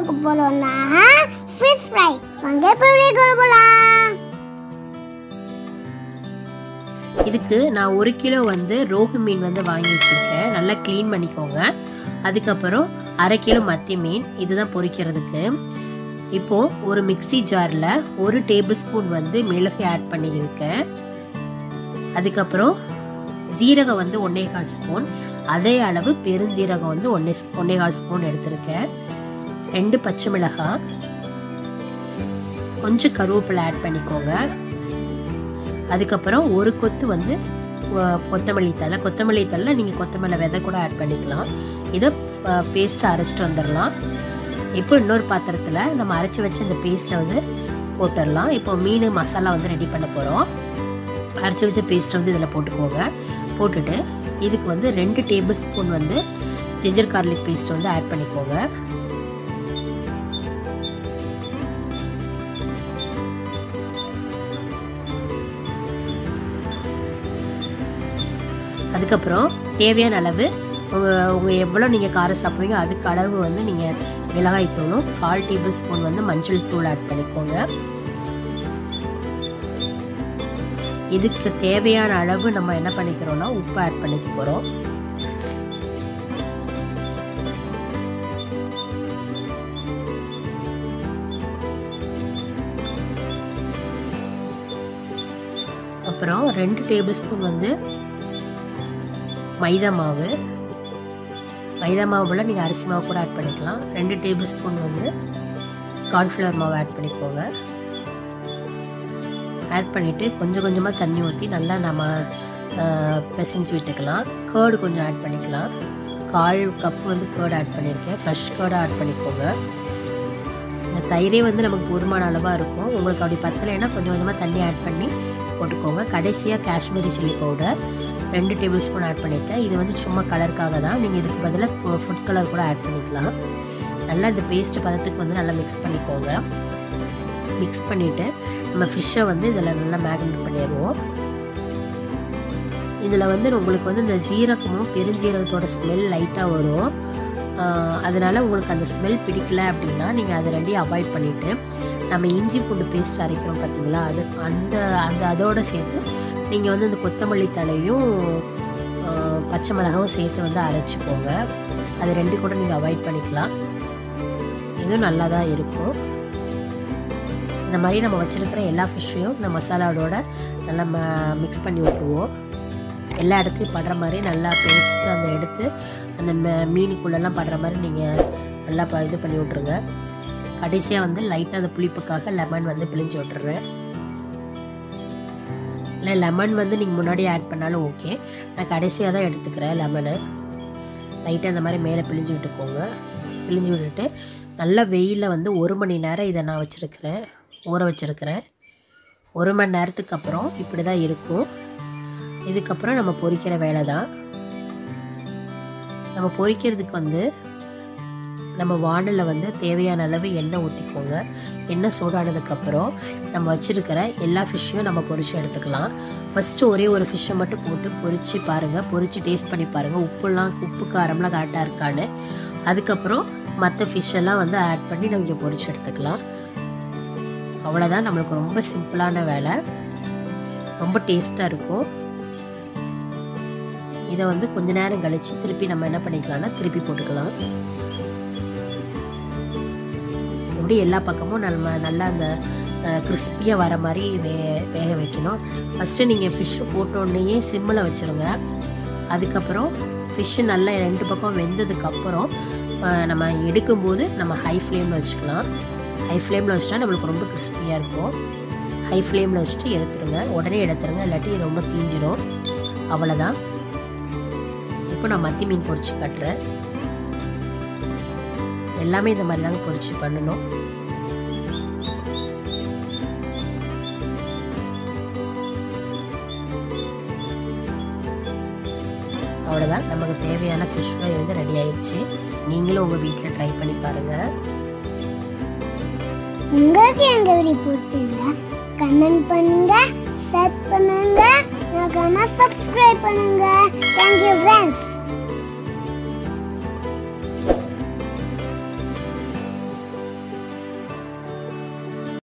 பார்க்க போறோம்னா fish fry வாங்க இப்போ வீடியோக்குள்ள போலாம் இதுக்கு நான் ஒரு கிலோ வந்து ரோகு மீன் வந்து வாங்கி வச்சிருக்கேன் நல்லா க்ளீன் பண்ணிக்கோங்க அதுக்கப்புறம் அரை கிலோ மத்தி மீன் இதுதான் பொரிக்கிறதுக்கு இப்போ ஒரு மிக்ஸி ஜாரில் ஒரு டேபிள் ஸ்பூன் வந்து மிளகு ஆட் பண்ணியிருக்கேன் அதுக்கப்புறம் ஜீரகம் வந்து ஒன்னே கால் ஸ்பூன் அதே அளவு பெருஞ்சீரகம் வந்து ஒன்னே ஒன்னே கால் ஸ்பூன் எடுத்திருக்கேன் ரெண்டு பச்சை மிளகாய் கொஞ்சம் கருவேப்பிலை ஆட் பண்ணிக்கோங்க அதுக்கப்புறம் ஒரு கொத்து வந்து கொ- கொத்தமல்லி தழை கொத்தமல்லி தழை நீங்கள் கொத்தமல்லி விதை கூட ஆட் பண்ணிக்கலாம் இதை பேஸ்ட்டை அரைச்சிட்டு வந்துடலாம் இப்போ இன்னொரு பாத்திரத்தில் நம்ம அரைச்சி வச்ச இந்த பேஸ்ட்டை வந்து போட்டுடலாம் இப்போ மீன் மசாலா வந்து ரெடி பண்ண போகிறோம் அரைச்சி வச்ச பேஸ்ட்டை வந்து இதில் போட்டுக்கோங்க போட்டுட்டு இதுக்கு வந்து ரெண்டு டேபிள் ஸ்பூன் வந்து ஜிஞ்சர் கார்லிக் பேஸ்ட் வந்து ஆட் பண்ணிக்கோங்க அதுக்கப்புறம் தேவையான அளவு உங்கள் உங்கள் எவ்வளோ நீங்கள் காரம் சாப்பிட்றீங்க அதுக்கு அளவு வந்து நீங்கள் மிளகாய் தூளும் கால் டேபிள் ஸ்பூன் வந்து மஞ்சள் தூள் ஆட் பண்ணிக்கோங்க இதுக்கு தேவையான அளவு நம்ம என்ன பண்ணிக்கிறோம்னா உப்பு ஆட் பண்ணிக்க போகிறோம் அப்புறம் ரெண்டு டேபிள் ஸ்பூன் வந்து மைதா மாவு மைதா மாவுல நீங்கள் அரிசி மாவு கூட ஆட் பண்ணிக்கலாம் ரெண்டு டேபிள் ஸ்பூன் வந்து கார்ன்ஃப்ளவர் மாவு ஆட் பண்ணிக்கோங்க ஆட் பண்ணிவிட்டு கொஞ்சம் கொஞ்சமாக தண்ணி ஊற்றி நல்லா நம்ம ஆஹ், பிசைஞ்சு விட்டுக்கலாம் கேர்டு கொஞ்சம் ஆட் பண்ணிக்கலாம் கால் கப் வந்து கேர்டு ஆட் பண்ணியிருக்கேன் ஃப்ரெஷ் கேர்டு ஆட் பண்ணிக்கோங்க இந்த தயிரே வந்து நமக்கு போதுமான அளவாக இருக்கும் உங்களுக்கு அப்படி பத்தலைன்னா கொஞ்சம் கொஞ்சமாக தண்ணி ஆட் பண்ணி போட்டுக்கோங்க கடைசியாக காஷ்மீரி சில்லி பவுடர் ரெண்டு டேபிள் ஸ்பூன் ஆட் பண்ணியிருக்கேன் இது வந்து சும்மா கலருக்காக தான் நீங்கள் இதுக்கு பதிலாக ஃபுட் கலர் கூட ஆட் பண்ணிக்கலாம் நல்லா இந்த பேஸ்ட் பதத்துக்கு வந்து நல்லா மிக்ஸ் பண்ணிக்கோங்க மிக்ஸ் பண்ணிவிட்டு நம்ம ஃபிஷ்ஷை வந்து இதில் நல்லா மேக்னேட் பண்ணிடுவோம் இதில் வந்து உங்களுக்கு வந்து இந்த ஜீரகமும் பெருஞ்சீரகத்தோட ஸ்மெல் லைட்டாக வரும் ஆஹ் அதனால உங்களுக்கு அந்த ஸ்மெல் பிடிக்கல அப்படின்னா நீங்கள் அதை ரெண்டையும் அவாய்ட் பண்ணிவிட்டு நம்ம இஞ்சி பூண்டு பேஸ்ட் அரைக்கிறோம் பார்த்தீங்களா அது அந்த அந்த அதோட சேர்த்து நீங்கள் வந்து இந்த கொத்தமல்லி தழையும் ஆஹ் பச்சை மிளகாவும் சேர்த்து வந்து அரைச்சிக்கோங்க அது ரெண்டு கூட நீங்கள் அவாய்ட் பண்ணிக்கலாம் இதுவும் நல்லா தான் இருக்கும் இந்த மாதிரி நம்ம வச்சுருக்கிற எல்லா ஃபிஷ்ஷையும் இந்த மசாலாவோட நல்லா மிக்ஸ் பண்ணி விட்டுருவோம் எல்லா இடத்துலையும் படுற மாதிரி நல்லா பேஸ்ட் அந்த எடுத்து அந்த ம- மீனுக்குள்ளெல்லாம் படுற மாதிரி நீங்கள் நல்லா ப- இது பண்ணி விட்ருங்க கடைசியாக வந்து லைட்டாக அந்த புளிப்புக்காக லெமன் வந்து பிழிஞ்சு விட்டுறேன் இல்லை லெமன் வந்து நீங்கள் முன்னாடி ஆட் பண்ணாலும் ஓகே நான் கடைசியாக தான் எடுத்துக்கிறேன் லெமனு லைட்டாக அந்த மாதிரி மேலே பிழிஞ்சு விட்டுக்கோங்க பிழிஞ்சு விட்டுட்டு நல்லா வெயிலில் வந்து ஒரு மணி நேரம் இதை நான் வச்சுருக்கிறேன் ஊற வச்சுருக்கிறேன் ஒரு மணி நேரத்துக்கு அப்புறம் இப்படி தான் இருக்கும் இதுக்கப்புறம் நம்ம பொரிக்கிற வேலை தான் நம்ம பொரிக்கிறதுக்கு வந்து நம்ம வானலில் வந்து தேவையான அளவு எண்ணெய் ஊற்றிக்கோங்க எண்ணெய் சூடானதுக்கப்புறம் நம்ம வச்சுருக்கிற எல்லா ஃபிஷ்ஷையும் நம்ம பொரிச்சு எடுத்துக்கலாம் ஃபஸ்ட்டு ஒரே ஒரு ஃபிஷ்ஷை மட்டும் போட்டு பொரிச்சு பாருங்கள் பொரிச்சு டேஸ்ட் பண்ணி பாருங்கள் உப்புலாம் உப்பு காரம்லாம் கரெக்டாக இருக்கான்னு அதுக்கப்புறம் மற்ற ஃபிஷ்ஷெல்லாம் வந்து ஆட் பண்ணி நம்ம இங்கே பொரிச்சு எடுத்துக்கலாம் அவ்வளோதான் நம்மளுக்கு ரொம்ப சிம்பிளான வேலை ரொம்ப டேஸ்ட்டாக இருக்கும் இதை வந்து கொஞ்ச நேரம் கழிச்சு திருப்பி நம்ம என்ன பண்ணிக்கலாம்னா திருப்பி போட்டுக்கலாம் இப்படி எல்லா பக்கமும் நம்ம நல்லா அந்த கிறிஸ்பியாக வர மாதிரி வே வேக வைக்கணும் ஃபஸ்ட்டு நீங்கள் ஃபிஷ்ஷு போட்டோடனேயே சிம்மில் வச்சுருங்க அதுக்கப்புறம் ஃபிஷ்ஷு நல்லா ரெண்டு பக்கம் வெந்ததுக்கப்புறம் நம்ம எடுக்கும்போது நம்ம ஹை ஃப்ளேமில் வச்சுக்கலாம் ஹை ஃப்ளேமில் வச்சுட்டா நம்மளுக்கு ரொம்ப கிறிஸ்பியாக இருக்கும் ஹை ஃப்ளேமில் வச்சுட்டு எடுத்துருங்க உடனே எடுத்துருங்க இல்லாட்டி ரொம்ப தீஞ்சிரும் அவ்வளோதான் இப்போ நான் மத்தி மீன் பொரிச்சு காட்டுறேன் எல்லாமே இந்த மாதிரி தாங்க பொரிச்சு பண்ணணும் அவ்வளோதான் நமக்கு தேவையான ஃபிஷ் ஃப்ரை வந்து ரெடி ஆயிடுச்சு நீங்களும் உங்கள் வீட்டில் ட்ரை பண்ணி பாருங்கள் உங்களுக்கு எங்க வீடியோ பிடிச்சிருந்தா கமெண்ட் பண்ணுங்க ஷேர் பண்ணுங்க மறக்காம சப்ஸ்கிரைப் பண்ணுங்க தேங்க்யூ ஃப்ரெண்ட்ஸ்